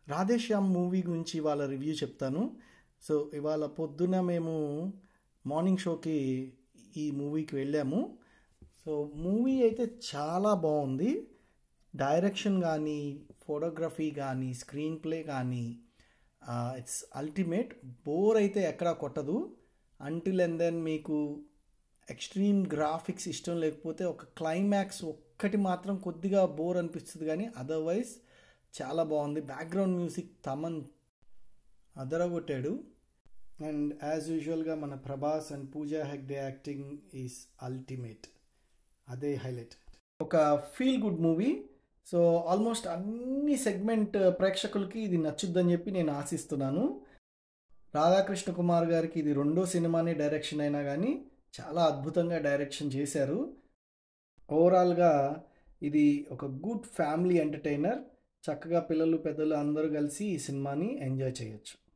Radhe Shyam movie గురించి ఇవాళ review చెప్తాను సో ఇవాళ పొద్దున మేము మార్నింగ్ షోకి ఈ మూవీకి వెళ్ళాము సో మూవీ అయితే చాలా బాగుంది డైరెక్షన్ కానీ ఫోటోగ్రఫీ కానీ స్క్రీన్ ప్లే కానీ ఇట్స్ అల్టిమేట్ బోర్ అయితే ఎక్కడా కొట్టదు అంటిల్ అండ్ దెన్ మీకు ఎక్స్ట్రీమ్ గ్రాఫిక్స్ ఇష్టం లేకపోతే ఒక క్లైమాక్స్ ఒక్కటి మాత్రం కొద్దిగా బోర్ అనిపిస్తుంది కానీ అదర్వైజ్ చాలా బాగుంది బ్యాక్గ్రౌండ్ మ్యూజిక్ తమన్ అదరగొట్టాడు అండ్ యాజ్ యూజువల్గా మన Prabhas and Pooja Hegde acting is ultimate అదే హైలైట్ ఒక feel good movie so almost అన్ని సెగ్మెంట్ ప్రేక్షకులకి ఇది నచ్చుద్దని చెప్పి నేను ఆశిస్తున్నాను రాధాకృష్ణ కుమార్ గారికి ఇది రెండో సినిమానే డైరెక్షన్ అయినా కానీ చాలా అద్భుతంగా డైరెక్షన్ చేశారు ఓవరాల్గా ఇది ఒక గుడ్ ఫ్యామిలీ ఎంటర్టైనర్ చక్కగా పిల్లలు పెద్దలు అందరూ కలిసి ఈ సినిమాని ఎంజాయ్ చేయొచ్చు